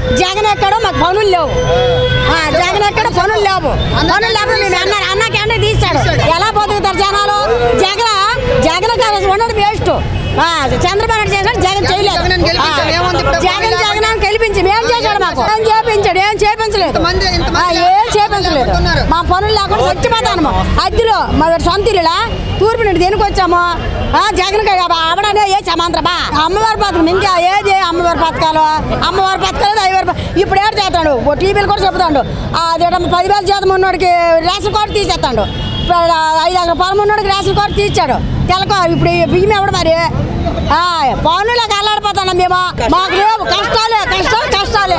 జగన్ ఎక్కడో మాకు పనులు లేవు ఆ, జగన్ ఎక్కడ పనులు లేవు పనులు లేవు మేము అన్న అన్న క్యాండే తీస్తాడు ఎలా బతుకుతారు జనాలు జగన్ జగన్ కాదు ఉండడం వేస్ట్ చంద్రబాబు నాయుడు చేశాడు జగన్ చేయలేదు జగన్ గెలిపించాడు. ఆ, ఏముంది ఇప్పుడు? జగన్ జగన్ అని గెలిపించి ఏం చేశాడు మాకు ఏం చేపించాడు ఏం చేపించలేదు ఇంతమంది- ఆ, ఇంతమంది ఏం చేపించలేదు ఉన్నారు. మా పనులు లేకుండా చచ్చిపోతాను అద్దెలో మా సొంత ఇల్లులా తూర్పు నుండి దేనికి వచ్చాము ఆ, జగన్ ఆవిడనే ఏ సమాంతరమా అమ్మవారి పథకం ఇంకా ఏది అమ్మవారి పథకాలు అమ్మవారి పథకాలు దైవారి ప- ఇప్పుడు ఏడు చేస్తాడు ఓ టీవీలు కూడా చెప్తాడు అదేట పదివేల జీతం ఉన్నోడికి రేషన్ కార్డు తీసేస్తాడు ఇప్పుడు ఐదు ఎకర పొలం ఉన్నోడికి రేషన్ కార్డు తీర్చాడు తెలకో ఇప్పుడు ఈ బియ్యం ఎవడు మరి ఆ, పనులకు అల్లాడిపోతాం మేము మాకు లేవు కష్టాలే కష్టం కష్టాలే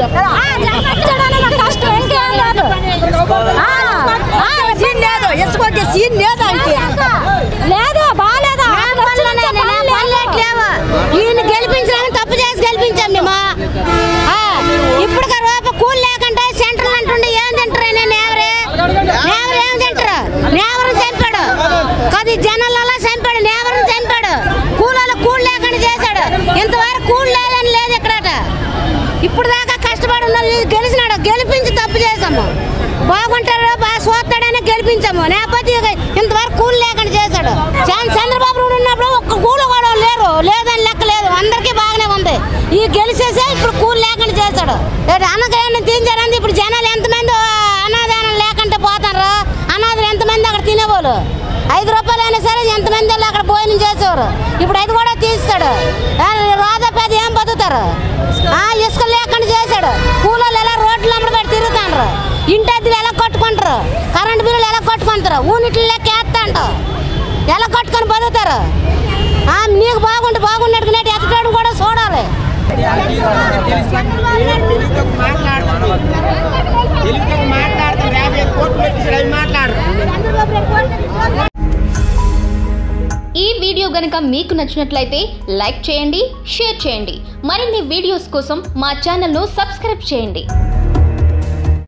కష్టం ఇంకేం లేదు ఆ, ఆ, సీన్ లేదు ఇసుకొచ్చే సీన్ లేదు అంటే లేదు బాగాలేదు ఈయన గెలిపించడానికి తప్పు చేసి గెలిపించాం మేము ఆ, ఇప్పుడు రూప కూలి లేకుండా సెంటర్ అంటుండే ఏం తింటారు నేవరే నేవరు ఏం తింటారు నేవరు చంపాడు కది జనాలలో చంపాడు నేవరు చంపాడు కూలలో కూలి లేకుండా చేశాడు ఇంతవరకు కూలి లేదని లేదు ఇక్కడట ఇప్పుడు దాకా కష్టపడి ఉన్నాడు గెలిచినాడు గెలిపించి తప్పు చేసాము బాగుంటాడు బాగా చూస్తాడని గెలిపించాము లేకపోతే ఇక ఇంతవరకు కూలి లేకుండా చేశాడు చంద్ర- చంద్రబాబు నాయుడు ఉన్నప్పుడు ఒక్క కూలి కూడా లేరు లేదని లెక్క లేదు అందరికీ బాగానే ఉంది ఈ గెలిచేసే ఇప్పుడు కూలి లేకుండా చేశాడు అన్నగారిని తీయించారంటే ఇప్పుడు జనాలు ఎంతమంది అనాదానం లేకుండా పోతారు అనాథలు ఎంతమంది అక్కడ తినేవాళ్ళు ఐదు రూపాయలు అయినా సరే ఎంతమంది వెళ్ళి అక్కడ భోజనం చేసేవారు ఇప్పుడు అది కూడా తీస్తాడు రాధా పేద ఏం బతుకుతారు ఆ ఇసుక లేకుండా చేశాడు కూలీలు ఎలా రోడ్లు అమ్మడి పెట్టి తిరుగుతాండ్రు ఇంటి అద్దెలు ఎలా కొట్టుకుంటారు కరెంట్ బిల్లులు ఎలా కొట్టుకుంటారు ఊనిట్లు లెక్క వేస్తాంట ఎలా కొట్టుకొని బతుకుతారు ఆ, నీకు బాగుంటే బాగున్నట్టు నేటి ఎత్తటాడు కూడా చూడాలి తెలుగుతో మాట్లాడతాం యాభై ఐదు కోట్లు పెట్టేసాడు అవి మాట్లాడరు ఈ వీడియో గనుక మీకు నచ్చినట్లయితే లైక్ చేయండి షేర్ చేయండి మరిన్ని వీడియోస్ కోసం మా ఛానల్ను సబ్స్క్రైబ్ చేయండి